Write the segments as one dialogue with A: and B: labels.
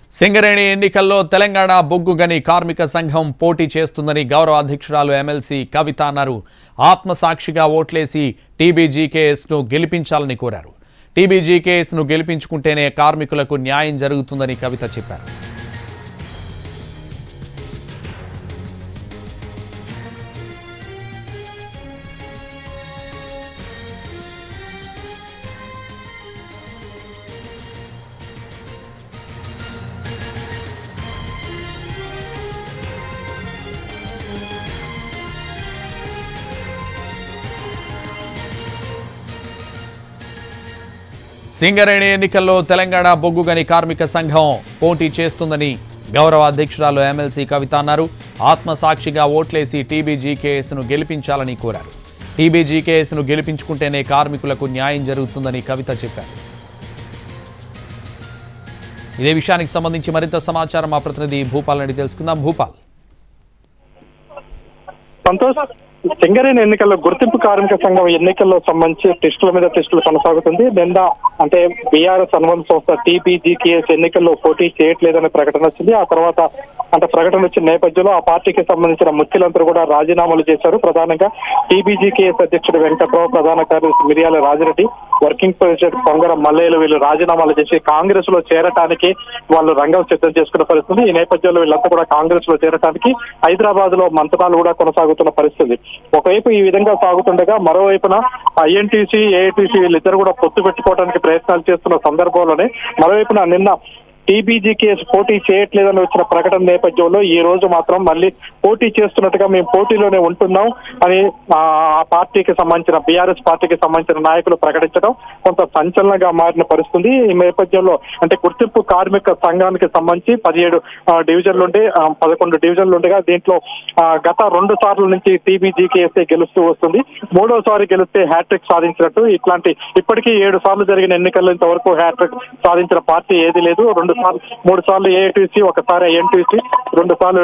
A: సింగరేణి ఎన్నికల్లో తెలంగాణ బొగ్గు గని కార్మిక సంఘం పోటీ చేస్తుందని గౌరవ అధ్యక్షురాలు ఎమ్మెల్సీ కవిత అన్నారు ఆత్మసాక్షిగా ఓట్లేసి టీబీజీకేఎస్ను గెలిపించాలని కోరారు టీబీజీకేఎస్ను గెలిపించుకుంటేనే కార్మికులకు న్యాయం జరుగుతుందని కవిత చెప్పారు సింగరేణి ఎన్నికల్లో తెలంగాణ బొగ్గు గని కార్మిక సంఘం పోటీ చేస్తుందని గౌరవ అధ్యక్షురాలు ఎమ్మెల్సీ కవిత అన్నారు ఆత్మసాక్షిగా ఓట్లేసి టీబీజీకేఎస్ను గెలిపించాలని కోరారు టీబీజీకేఎస్ను గెలిపించుకుంటేనే కార్మికులకు న్యాయం జరుగుతుందని కవిత చెప్పారు ఇదే విషయానికి సంబంధించి మరింత సమాచారం మా ప్రతినిధి భూపాల్ నుండి తెలుసుకుందాం భూపాల్
B: సంతోష్ సింగరేణి ఎన్నికల్లో గుర్తింపు కార్మిక సంఘం ఎన్నికల్లో సంబంధించి టెస్టుల మీద టెస్టులు కొనసాగుతుంది నిన్న అంటే బీఆర్ఎస్ అనుబంధ సంస్థ టీపీజీకేఎస్ ఎన్నికల్లో పోటీ చేయట్లేదనే ప్రకటన వచ్చింది ఆ తర్వాత అంటే ప్రకటన వచ్చిన నేపథ్యంలో ఆ పార్టీకి సంబంధించిన ముఖ్యులందరూ కూడా రాజీనామాలు చేశారు ప్రధానంగా టీబీజీకేఎస్ అధ్యక్షుడు వెంకట్రావు ప్రధాన కార్యదర్శి మిరియాల రాజిరెడ్డి వర్కింగ్ ప్రెసిడెంట్ పొంగర మల్లయ్యలు వీళ్ళు రాజీనామాలు చేసి కాంగ్రెస్ లో చేరటానికి వాళ్ళు రంగం సిద్ధం చేసుకున్న పరిస్థితి ఈ నేపథ్యంలో వీళ్ళంతా కూడా కాంగ్రెస్ లో చేరటానికి హైదరాబాద్ లో మంతనాలు కూడా కొనసాగుతున్న పరిస్థితి ఒకవైపు ఈ విధంగా సాగుతుండగా మరోవైపున ఐఎన్టీసీ ఏఐటీసీ వీళ్ళిద్దరు కూడా పొత్తు పెట్టుకోవడానికి ప్రయత్నాలు చేస్తున్న సందర్భంలోనే మరోవైపున నిన్న టీబీజీకేఎస్ పోటీ చేయట్లేదని వచ్చిన ప్రకటన నేపథ్యంలో ఈ రోజు మాత్రం మళ్ళీ పోటీ చేస్తున్నట్టుగా మేము పోటీలోనే ఉంటున్నాం అని ఆ ఆ పార్టీకి సంబంధించిన బీఆర్ఎస్ పార్టీకి సంబంధించిన నాయకులు ప్రకటించడం కొంత సంచలనంగా మారిన పరిస్థితి ఈ నేపథ్యంలో అంటే గుర్తింపు కార్మిక సంఘానికి సంబంధించి పదిహేడు ఆ, డివిజన్లు ఉంటే ఆ, పదకొండు డివిజన్లు ఉండగా దీంట్లో ఆ, గత రెండు సార్ల నుంచి టీబీజీకేఎస్ఏ గెలుస్తూ వస్తుంది మూడోసారి గెలిస్తే హ్యాట్రిక్ సాధించినట్టు ఇట్లాంటి ఇప్పటికీ ఏడు సార్లు జరిగిన ఎన్నికల్లో ఇంతవరకు హ్యాట్రిక్ సాధించిన పార్టీ ఏది లేదు రెండు సార్లు మూడు సార్లు ఏఐటీసీ ఒకసారి ఐఎన్టీసీ రెండు సార్లు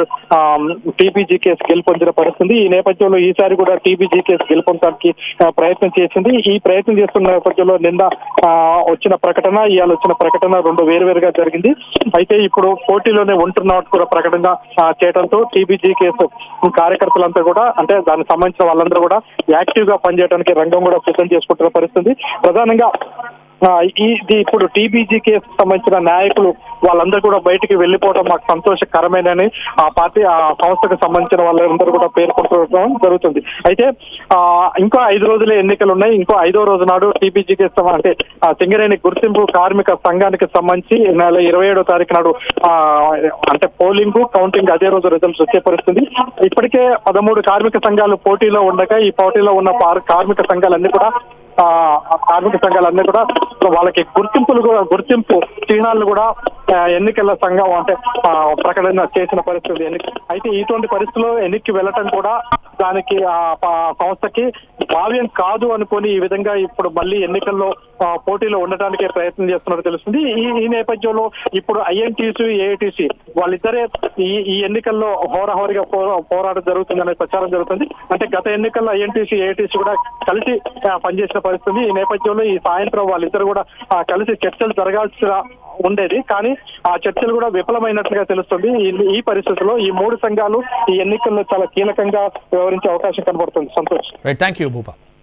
B: టీబీజీ కేసు గెలుపొందిన పరిస్థితి ఈ నేపథ్యంలో ఈసారి కూడా టీబీజీ కేసు గెలుపొందడానికి ఆ, ప్రయత్నం చేసింది ఈ ప్రయత్నం చేస్తున్న నేపథ్యంలో నిన్న ఆ, వచ్చిన ప్రకటన ఇవాళ వచ్చిన ప్రకటన రెండు వేరువేరుగా జరిగింది అయితే ఇప్పుడు పోటీలోనే ఉంటున్నట్టు కూడా ప్రకటన ఆ, చేయడంతో టీబీజీ కేసు కార్యకర్తలంతా కూడా అంటే దానికి సంబంధించిన వాళ్ళందరూ కూడా యాక్టివ్ గా పనిచేయడానికి రంగం కూడా సిద్ధం చేసుకుంటున్న పరిస్థితి ప్రధానంగా ఆ, ఈ ఇది ఇప్పుడు టీబీజీ కేసు సంబంధించిన నాయకులు వాళ్ళందరూ కూడా బయటికి వెళ్ళిపోవడం మాకు సంతోషకరమేనని ఆ పార్టీ ఆ సంస్థకు సంబంధించిన వాళ్ళందరూ కూడా పేర్కొనడం జరుగుతుంది అయితే ఆ ఇంకో ఐదు రోజులే ఎన్నికలు ఉన్నాయి ఇంకో ఐదో రోజు నాడు టీబీజీ కేసు అంటే ఆ, సింగరేణి గుర్తింపు కార్మిక సంఘానికి సంబంధించి ఈ నెల ఇరవై ఏడో తారీఖు నాడు ఆ, అంటే పోలింగ్ కౌంటింగ్ అదే రోజు రిజల్ట్స్ వచ్చే పరిస్థితి ఇప్పటికే పదమూడు కార్మిక సంఘాలు పోటీలో ఉండగా ఈ పోటీలో ఉన్న పార్- కార్మిక సంఘాలన్నీ కూడా ఆ కార్మిక సంఘాలన్నీ కూడా వాళ్ళకి గుర్తింపులు కూడా గుర్తింపు చిహ్నాలు కూడా ఆ, ఎన్నికల సంఘం అంటే ఆ, ప్రకటన చేసిన పరిస్థితి ఎన్నిక అయితే ఇటువంటి పరిస్థితుల్లో ఎన్నికకి వెళ్ళటం కూడా దానికి ఆ ప- సంస్థకి భావ్యం కాదు అనుకొని ఈ విధంగా ఇప్పుడు మళ్ళీ ఎన్నికల్లో ఆ, పోటీలో ఉండటానికి ప్రయత్నం చేస్తున్నట్టు తెలుస్తుంది ఈ ఈ నేపథ్యంలో ఇప్పుడు ఐఎన్టీసీ ఏఐటీసీ వాళ్ళిద్దరే ఈ ఈ ఎన్నికల్లో హోరాహోరీగా పో- పోరాటం జరుగుతుందనే ప్రచారం జరుగుతుంది అంటే గత ఎన్నికల్లో ఐఎన్టీసీ ఏఐటీసీ కూడా కలిసి ఆ, పనిచేసిన పరిస్థితి ఈ నేపథ్యంలో ఈ సాయంత్రం వాళ్ళిద్దరు కూడా ఆ, కలిసి చర్చలు జరగాల్సిన ఉండేది కానీ ఆ చర్చలు కూడా విఫలమైనట్లుగా తెలుస్తుంది ఈ- ఈ పరిస్థితుల్లో ఈ మూడు సంఘాలు ఈ ఎన్నికల్లో చాలా కీలకంగా వ్యవహరించే అవకాశం కనబడుతుంది Santosh
A: right thank you Bhupal